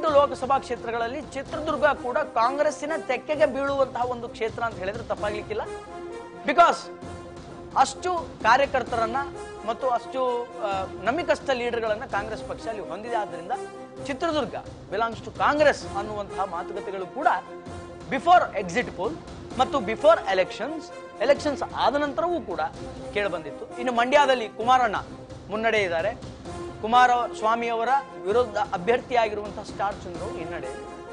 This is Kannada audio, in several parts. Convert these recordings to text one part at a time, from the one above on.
ಎಂಟು ಲೋಕಸಭಾ ಕ್ಷೇತ್ರಗಳಲ್ಲಿ ಚಿತ್ರದುರ್ಗ ಕೂಡ ಕಾಂಗ್ರೆಸ್ಸಿನ ತೆಕ್ಕೆಗೆ ಬೀಳುವಂತಹ ಒಂದು ಕ್ಷೇತ್ರ ಅಂತ ಹೇಳಿದ್ರೆ ತಪ್ಪಾಗ್ಲಿಕ್ಕಿಲ್ಲ ಬಿಕಾಸ್ ಅಷ್ಟು ಕಾರ್ಯಕರ್ತರನ್ನ ಮತ್ತು ಅಷ್ಟು ಆ, ನಂಬಿಕಸ್ಥ ಲೀಡರ್ಗಳನ್ನ ಕಾಂಗ್ರೆಸ್ ಪಕ್ಷ ಅಲ್ಲಿ ಹೊಂದಿದೆ ಆದ್ದರಿಂದ ಚಿತ್ರದುರ್ಗ ಬಿಲಾಂಗ್ಸ್ ಟು ಕಾಂಗ್ರೆಸ್ ಅನ್ನುವಂತಹ ಮಾತುಕತೆಗಳು ಕೂಡ ಬಿಫೋರ್ ಎಕ್ಸಿಟ್ ಪೋಲ್ ಮತ್ತು ಬಿಫೋರ್ ಎಲೆಕ್ಷನ್ಸ್ ಎಲೆಕ್ಷನ್ಸ್ ಆದ ನಂತರವೂ ಕೂಡ ಕೇಳಿಬಂದಿತ್ತು ಇನ್ನು ಮಂಡ್ಯದಲ್ಲಿ ಕುಮಾರಣ್ಣ ಮುನ್ನಡೆ ಇದ್ದಾರೆ ಕುಮಾರಸ್ವಾಮಿ ಅವರ ವಿರುದ್ಧ ಅಭ್ಯರ್ಥಿಯಾಗಿರುವಂತಹ ಸ್ಟಾರ್ ಚಂದ್ರು ಹಿನ್ನಡೆ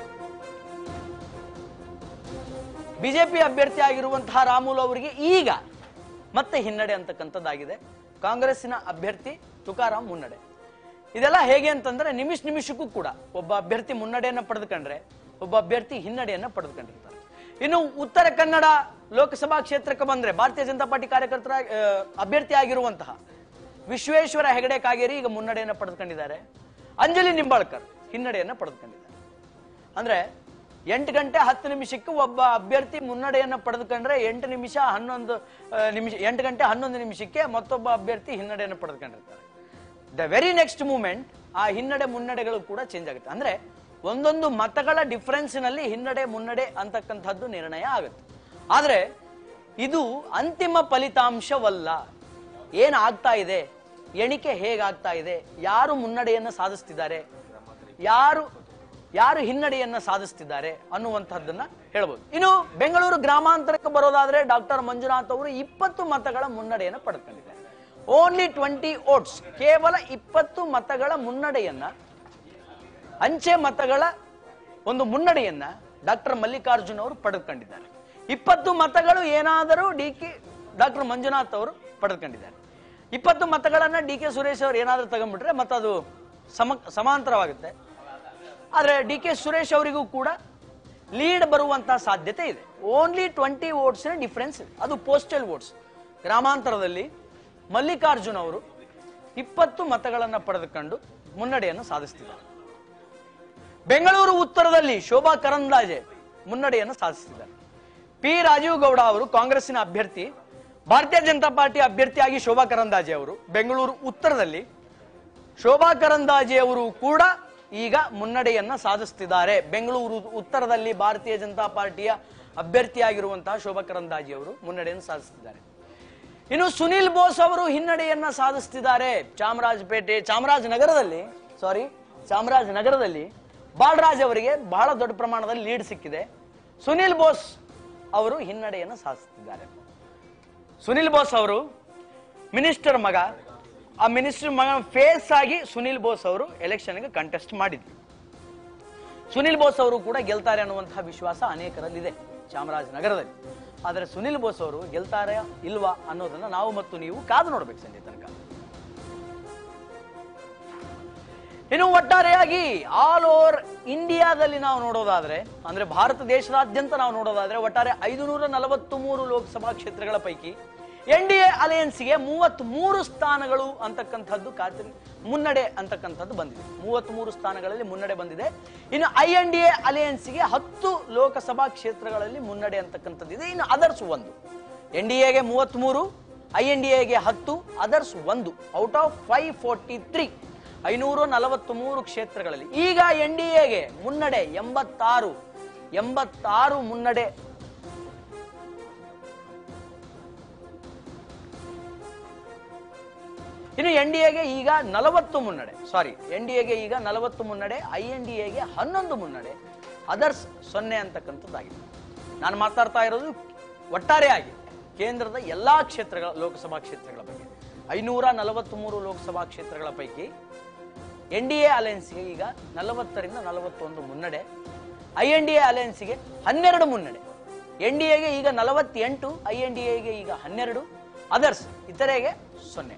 ಬಿಜೆಪಿ ಅಭ್ಯರ್ಥಿ ಆಗಿರುವಂತಹ ರಾಮುಲು ಅವರಿಗೆ ಈಗ ಮತ್ತೆ ಹಿನ್ನಡೆ ಅಂತಕ್ಕಂಥದ್ದಾಗಿದೆ ಕಾಂಗ್ರೆಸ್ಸಿನ ಅಭ್ಯರ್ಥಿ ತುಕಾರಾಮ್ ಮುನ್ನಡೆ ಇದೆಲ್ಲ ಹೇಗೆ ಅಂತಂದ್ರೆ ನಿಮಿಷ ನಿಮಿಷಕ್ಕೂ ಕೂಡ ಒಬ್ಬ ಅಭ್ಯರ್ಥಿ ಮುನ್ನಡೆಯನ್ನ ಪಡೆದುಕೊಂಡ್ರೆ ಒಬ್ಬ ಅಭ್ಯರ್ಥಿ ಹಿನ್ನಡೆಯನ್ನ ಪಡೆದುಕೊಂಡಿರ್ತಾರೆ ಇನ್ನು ಉತ್ತರ ಕನ್ನಡ ಲೋಕಸಭಾ ಕ್ಷೇತ್ರಕ್ಕೆ ಬಂದ್ರೆ ಭಾರತೀಯ ಜನತಾ ಪಾರ್ಟಿ ಕಾರ್ಯಕರ್ತರ ಆ, ಅಭ್ಯರ್ಥಿ ಆಗಿರುವಂತಹ ವಿಶ್ವೇಶ್ವರ ಹೆಗಡೆ ಕಾಗೇರಿ ಈಗ ಮುನ್ನಡೆಯನ್ನ ಪಡೆದುಕೊಂಡಿದ್ದಾರೆ ಅಂಜಲಿ ನಿಂಬಾಳ್ಕರ್ ಹಿನ್ನಡೆಯನ್ನ ಪಡೆದುಕೊಂಡಿದ್ದಾರೆ ಅಂದ್ರೆ ಎಂಟು ಗಂಟೆ ಹತ್ತು ನಿಮಿಷಕ್ಕೆ ಒಬ್ಬ ಅಭ್ಯರ್ಥಿ ಮುನ್ನಡೆಯನ್ನ ಪಡೆದುಕೊಂಡ್ರೆ ಎಂಟು ನಿಮಿಷ ಹನ್ನೊಂದು ಆ, ನಿಮಿಷ ಎಂಟು ಗಂಟೆ ಹನ್ನೊಂದು ನಿಮಿಷಕ್ಕೆ ಮತ್ತೊಬ್ಬ ಅಭ್ಯರ್ಥಿ ಹಿನ್ನಡೆಯನ್ನು ಪಡೆದುಕೊಂಡಿರ್ತಾರೆ ದ ವೆರಿ ನೆಕ್ಸ್ಟ್ ಮೂಮೆಂಟ್ ಆ ಹಿನ್ನಡೆ ಮುನ್ನಡೆಗಳು ಕೂಡ ಚೇಂಜ್ ಆಗುತ್ತೆ ಅಂದ್ರೆ ಒಂದೊಂದು ಮತಗಳ ಡಿಫರೆನ್ಸ್ನಲ್ಲಿ ಹಿನ್ನಡೆ ಮುನ್ನಡೆ ಅಂತಕ್ಕಂಥದ್ದು ನಿರ್ಣಯ ಆಗುತ್ತೆ ಆದ್ರೆ ಇದು ಅಂತಿಮ ಫಲಿತಾಂಶವಲ್ಲ ಏನ್ ಆಗ್ತಾ ಇದೆ ಎಣಿಕೆ ಹೇಗಾಗ್ತಾ ಇದೆ ಯಾರು ಮುನ್ನಡೆಯನ್ನ ಸಾಧಿಸ್ತಿದ್ದಾರೆ ಯಾರು ಯಾರು ಹಿನ್ನಡೆಯನ್ನ ಸಾಧಿಸ್ತಿದ್ದಾರೆ ಅನ್ನುವಂಥದ್ದನ್ನ ಹೇಳ್ಬೋದು ಇನ್ನು ಬೆಂಗಳೂರು ಗ್ರಾಮಾಂತರಕ್ಕೆ ಬರೋದಾದ್ರೆ ಡಾಕ್ಟರ್ ಮಂಜುನಾಥ್ ಅವರು ಇಪ್ಪತ್ತು ಮತಗಳ ಮುನ್ನಡೆಯನ್ನು ಪಡೆದುಕೊಂಡಿದ್ದಾರೆ ಓನ್ಲಿ ಟ್ವೆಂಟಿ ಓಟ್ಸ್ ಕೇವಲ ಇಪ್ಪತ್ತು ಮತಗಳ ಮುನ್ನಡೆಯನ್ನ ಅಂಚೆ ಮತಗಳ ಒಂದು ಮುನ್ನಡೆಯನ್ನ ಡಾಕ್ಟರ್ ಮಲ್ಲಿಕಾರ್ಜುನ್ ಅವರು ಪಡೆದುಕೊಂಡಿದ್ದಾರೆ ಇಪ್ಪತ್ತು ಮತಗಳು ಏನಾದರೂ ಡಿ ಕೆ ಡಾಕ್ಟರ್ ಮಂಜುನಾಥ್ ಅವರು ಪಡೆದುಕೊಂಡಿದ್ದಾರೆ ಇಪ್ಪತ್ತು ಮತಗಳನ್ನ ಡಿ ಕೆ ಸುರೇಶ್ ಅವರು ಏನಾದರೂ ತಗೊಂಡ್ಬಿಟ್ರೆ ಮತ್ತದು ಸಮ ಸಮಾಂತರವಾಗುತ್ತೆ ಆದ್ರೆ ಡಿ ಕೆ ಸುರೇಶ್ ಅವರಿಗೂ ಕೂಡ ಲೀಡ್ ಬರುವಂತಹ ಸಾಧ್ಯತೆ ಇದೆ ಓನ್ಲಿ ಟ್ವೆಂಟಿ ವೋಟ್ಸ್ ಡಿಫರೆನ್ಸ್ ಇದೆ ಅದು ಪೋಸ್ಟಲ್ ವೋಟ್ಸ್ ಗ್ರಾಮಾಂತರದಲ್ಲಿ ಮಲ್ಲಿಕಾರ್ಜುನ್ ಅವರು ಇಪ್ಪತ್ತು ಮತಗಳನ್ನ ಪಡೆದುಕೊಂಡು ಮುನ್ನಡೆಯನ್ನು ಸಾಧಿಸ್ತಿದ್ದಾರೆ ಬೆಂಗಳೂರು ಉತ್ತರದಲ್ಲಿ ಶೋಭಾ ಕರಂದ್ಲಾಜೆ ಮುನ್ನಡೆಯನ್ನು ಸಾಧಿಸಿದ್ದಾರೆ ಪಿ ರಾಜೀವ್ ಗೌಡ ಅವರು ಕಾಂಗ್ರೆಸ್ಸಿನ ಅಭ್ಯರ್ಥಿ ಭಾರತೀಯ ಜನತಾ ಪಾರ್ಟಿ ಅಭ್ಯರ್ಥಿಯಾಗಿ ಶೋಭಾ ಕರಂದಾಜೆ ಅವರು ಬೆಂಗಳೂರು ಉತ್ತರದಲ್ಲಿ ಶೋಭಾ ಕರಂದಾಜೆ ಅವರು ಕೂಡ ಈಗ ಮುನ್ನಡೆಯನ್ನ ಸಾಧಿಸ್ತಿದ್ದಾರೆ ಬೆಂಗಳೂರು ಉತ್ತರದಲ್ಲಿ ಭಾರತೀಯ ಜನತಾ ಪಾರ್ಟಿಯ ಅಭ್ಯರ್ಥಿಯಾಗಿರುವಂತಹ ಶೋಭಾ ಕರಂದಾಜೆ ಅವರು ಮುನ್ನಡೆಯನ್ನು ಸಾಧಿಸ್ತಿದ್ದಾರೆ ಇನ್ನು ಸುನಿಲ್ ಬೋಸ್ ಅವರು ಹಿನ್ನಡೆಯನ್ನ ಸಾಧಿಸ್ತಿದ್ದಾರೆ ಚಾಮರಾಜಪೇಟೆ ಚಾಮರಾಜನಗರದಲ್ಲಿ ಸಾರಿ ಚಾಮರಾಜನಗರದಲ್ಲಿ ಬಾಲರಾಜ್ ಅವರಿಗೆ ಬಹಳ ದೊಡ್ಡ ಪ್ರಮಾಣದಲ್ಲಿ ಲೀಡ್ ಸಿಕ್ಕಿದೆ ಸುನಿಲ್ ಬೋಸ್ ಅವರು ಹಿನ್ನಡೆಯನ್ನು ಸಾಧಿಸ್ತಿದ್ದಾರೆ ಸುನಿಲ್ ಬೋಸ್ ಅವರು ಮಿನಿಸ್ಟರ್ ಮಗ ಆ ಮಿನಿಸ್ಟರ್ ಮಗ ಫೇಸ್ ಆಗಿ ಸುನಿಲ್ ಬೋಸ್ ಅವರು ಎಲೆಕ್ಷನ್ಗೆ ಕಂಟೆಸ್ಟ್ ಮಾಡಿದ್ರು ಸುನಿಲ್ ಬೋಸ್ ಅವರು ಕೂಡ ಗೆಲ್ತಾರೆ ಅನ್ನುವಂತಹ ವಿಶ್ವಾಸ ಅನೇಕರಲ್ಲಿದೆ ಚಾಮರಾಜನಗರದಲ್ಲಿ ಆದರೆ ಸುನಿಲ್ ಬೋಸ್ ಅವರು ಗೆಲ್ತಾರೆ ಇಲ್ವಾ ಅನ್ನೋದನ್ನ ನಾವು ಮತ್ತು ನೀವು ಕಾದು ನೋಡ್ಬೇಕು ಸಂಜೆ ತನಕ ಇನ್ನು ಒಟ್ಟಾರೆಯಾಗಿ ಆಲ್ ಓವರ್ ಇಂಡಿಯಾದಲ್ಲಿ ನಾವು ನೋಡೋದಾದ್ರೆ ಅಂದ್ರೆ ಭಾರತ ದೇಶದಾದ್ಯಂತ ನಾವು ನೋಡೋದಾದ್ರೆ ಒಟ್ಟಾರೆ ಐದುನೂರ ನಲವತ್ತ್ ಮೂರು ಲೋಕಸಭಾ ಕ್ಷೇತ್ರಗಳ ಪೈಕಿ ಎನ್ ಡಿ ಎ ಅಲಯನ್ಸ್ಗೆ ಮೂವತ್ತ್ ಮೂರು ಸ್ಥಾನಗಳು ಅಂತಕ್ಕಂಥದ್ದು ಖಾತ್ರಿ ಮುನ್ನಡೆ ಅಂತಕ್ಕಂಥದ್ದು ಬಂದಿದೆ ಮೂವತ್ತ್ ಮೂರು ಸ್ಥಾನಗಳಲ್ಲಿ ಮುನ್ನಡೆ ಬಂದಿದೆ ಇನ್ನು ಐ ಎನ್ ಡಿ ಎ ಅಲಯನ್ಸ್ಗೆ ಹತ್ತು ಲೋಕಸಭಾ ಕ್ಷೇತ್ರಗಳಲ್ಲಿ ಮುನ್ನಡೆ ಅಂತಕ್ಕಂಥದ್ದು ಇದೆ ಇನ್ನು ಅದರ್ಸ್ ಒಂದು ಎನ್ ಡಿ ಎಗೆ ಮೂವತ್ತ್ ಮೂರು ಐ ಎನ್ ಡಿ ಎಗೆ ಹತ್ತು ಅದರ್ಸ್ ಒಂದು out of five forty three ಐನೂರ ನಲವತ್ತ್ ಮೂರು ಕ್ಷೇತ್ರಗಳಲ್ಲಿ ಈಗ ಎನ್ ಡಿ ಎಗೆ ಮುನ್ನಡೆ ಎಂಬತ್ತಾರು ಎಂಬತ್ತಾರು ಮುನ್ನಡೆ ಇನ್ನು ಎನ್ ಡಿ ಎಗೆ ಈಗ ನಲವತ್ತು ಮುನ್ನಡೆ ಸಾರಿ ಎನ್ ಡಿ ಎಗೆ ಈಗ ನಲವತ್ತು ಮುನ್ನಡೆ ಐ ಎನ್ ಡಿ ಎಗೆ ಹನ್ನೊಂದು ಮುನ್ನಡೆ ಅದರ್ಸ್ ಸೊನ್ನೆ ಅಂತಕ್ಕಂಥದ್ದಾಗಿದೆ ನಾನು ಮಾತಾಡ್ತಾ ಇರೋದು ಒಟ್ಟಾರೆಯಾಗಿ ಕೇಂದ್ರದ ಎಲ್ಲಾ ಕ್ಷೇತ್ರಗಳ ಲೋಕಸಭಾ ಕ್ಷೇತ್ರಗಳ ಬಗ್ಗೆ ಐನೂರ ನಲವತ್ತ್ ಮೂರು ಲೋಕಸಭಾ ಕ್ಷೇತ್ರಗಳ ಪೈಕಿ ಎನ್ ಡಿ ಎ ಅಲಯನ್ಸ್ಗೆ ಈಗ ನಲವತ್ತರಿಂದ ನಲವತ್ತೊಂದು ಮುನ್ನಡೆ ಐ ಎನ್ ಡಿ ಎ ಅಲಯನ್ಸ್ಗೆ ಹನ್ನೆರಡು ಮುನ್ನಡೆ ಎನ್ ಡಿ ಎಗೆ ಈಗ ನಲವತ್ತೆಂಟು ಐ ಎನ್ ಡಿ ಎಗೆ ಈಗ ಹನ್ನೆರಡು ಅದರ್ಸ್ ಇತರೆಗೆ ಸೊನ್ನೆ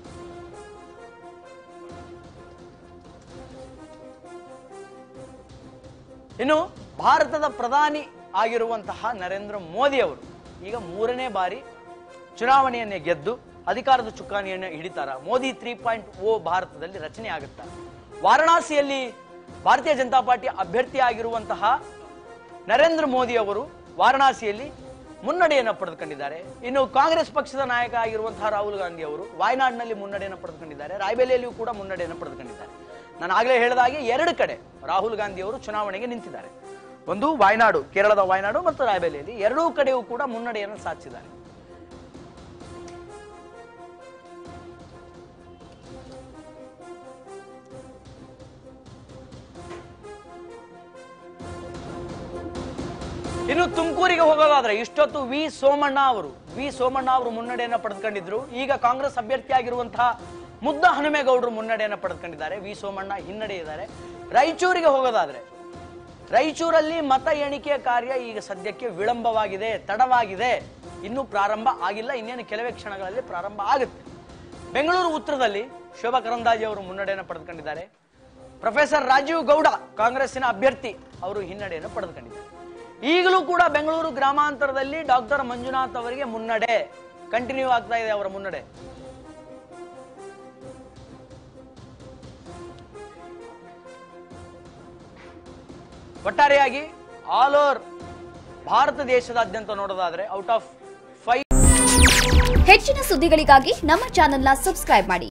ಇನ್ನು ಭಾರತದ ಪ್ರಧಾನಿ ಆಗಿರುವಂತಹ ನರೇಂದ್ರ ಮೋದಿ ಅವರು ಈಗ ಮೂರನೇ ಬಾರಿ ಚುನಾವಣೆಯನ್ನೇ ಗೆದ್ದು ಅಧಿಕಾರದ ಚುಕ್ಕಾಣಿಯನ್ನು ಹಿಡಿತಾರ ಮೋದಿ ತ್ರೀ ಪಾಯಿಂಟ್ ಓ ಭಾರತದಲ್ಲಿ ರಚನೆ ಆಗುತ್ತಾ ವಾರಣಾಸಿಯಲ್ಲಿ ಭಾರತೀಯ ಜನತಾ ಪಾರ್ಟಿ ಅಭ್ಯರ್ಥಿ ಆಗಿರುವಂತಹ ನರೇಂದ್ರ ಮೋದಿ ಅವರು ವಾರಣಾಸಿಯಲ್ಲಿ ಮುನ್ನಡೆಯನ್ನು ಪಡೆದುಕೊಂಡಿದ್ದಾರೆ ಇನ್ನು ಕಾಂಗ್ರೆಸ್ ಪಕ್ಷದ ನಾಯಕ ಆಗಿರುವಂತಹ ರಾಹುಲ್ ಗಾಂಧಿ ಅವರು ವಾಯನಾಡ್ನಲ್ಲಿ ಮುನ್ನಡೆಯನ್ನು ಪಡೆದುಕೊಂಡಿದ್ದಾರೆ ರಾಯಬೆಲೆಯಲ್ಲಿಯೂ ಕೂಡ ಮುನ್ನಡೆಯನ್ನು ಪಡೆದುಕೊಂಡಿದ್ದಾರೆ ನಾನು ಆಗಲೇ ಹೇಳಿದಾಗೆ ಎರಡು ಕಡೆ ರಾಹುಲ್ ಗಾಂಧಿ ಅವರು ಚುನಾವಣೆಗೆ ನಿಂತಿದ್ದಾರೆ ಒಂದು ವಾಯನಾಡು ಕೇರಳದ ವಾಯನಾಡು ಮತ್ತು ರಾಯಬರೇಲಿ ಎರಡೂ ಕಡೆಯೂ ಕೂಡ ಮುನ್ನಡೆಯನ್ನು ಸಾಧಿಸಿದ್ದಾರೆ ಇನ್ನು ತುಮಕೂರಿಗೆ ಹೋಗೋದಾದ್ರೆ ಇಷ್ಟೊತ್ತು ವಿ ಸೋಮಣ್ಣ ಅವರು ವಿ ಸೋಮಣ್ಣ ಅವರು ಮುನ್ನಡೆಯನ್ನ ಪಡೆದುಕೊಂಡಿದ್ರು ಈಗ ಕಾಂಗ್ರೆಸ್ ಅಭ್ಯರ್ಥಿಯಾಗಿರುವಂತಹ ಮುದ್ದ ಹನುಮೇಗೌಡರು ಮುನ್ನಡೆಯನ್ನ ಪಡೆದುಕೊಂಡಿದ್ದಾರೆ ವಿ ಸೋಮಣ್ಣ ಹಿನ್ನಡೆ ಇದ್ದಾರೆ ರಾಯಚೂರಿಗೆ ಹೋಗೋದಾದ್ರೆ ರಾಯಚೂರಲ್ಲಿ ಮತ ಎಣಿಕೆ ಕಾರ್ಯ ಈಗ ಸದ್ಯಕ್ಕೆ ವಿಳಂಬವಾಗಿದೆ ತಡವಾಗಿದೆ ಇನ್ನೂ ಪ್ರಾರಂಭ ಆಗಿಲ್ಲ ಇನ್ನೇನು ಕೆಲವೇ ಕ್ಷಣಗಳಲ್ಲಿ ಪ್ರಾರಂಭ ಆಗುತ್ತೆ ಬೆಂಗಳೂರು ಉತ್ತರದಲ್ಲಿ ಶೋಭಾ ಕರಂದಾಜೆ ಅವರು ಮುನ್ನಡೆಯನ್ನು ಪಡೆದುಕೊಂಡಿದ್ದಾರೆ ಪ್ರೊಫೆಸರ್ ರಾಜೀವ್ ಗೌಡ ಕಾಂಗ್ರೆಸ್ಸಿನ ಅಭ್ಯರ್ಥಿ ಅವರು ಹಿನ್ನಡೆಯನ್ನು ಪಡೆದುಕೊಂಡಿದ್ದಾರೆ ಈಗಲೂ ಕೂಡ ಬೆಂಗಳೂರು ಗ್ರಾಮಾಂತರದಲ್ಲಿ ಡಾಕ್ಟರ್ ಮಂಜುನಾಥ್ ಅವರಿಗೆ ಮುನ್ನಡೆ ಕಂಟಿನ್ಯೂ ಆಗ್ತಾ ಇದೆ ಅವರ ಮುನ್ನಡೆ ಒಟ್ಟಾರೆಯಾಗಿ ಆಲ್ ಓವರ್ ಭಾರತ ದೇಶದಾದ್ಯಂತ ನೋಡೋದಾದ್ರೆ ಔಟ್ ಆಫ್ ಫೈವ್ ಹೆಚ್ಚಿನ ಸುದ್ದಿಗಳಿಗಾಗಿ ನಮ್ಮ ಚಾನೆಲ್ನ ಸಬ್ಸ್ಕ್ರೈಬ್ ಮಾಡಿ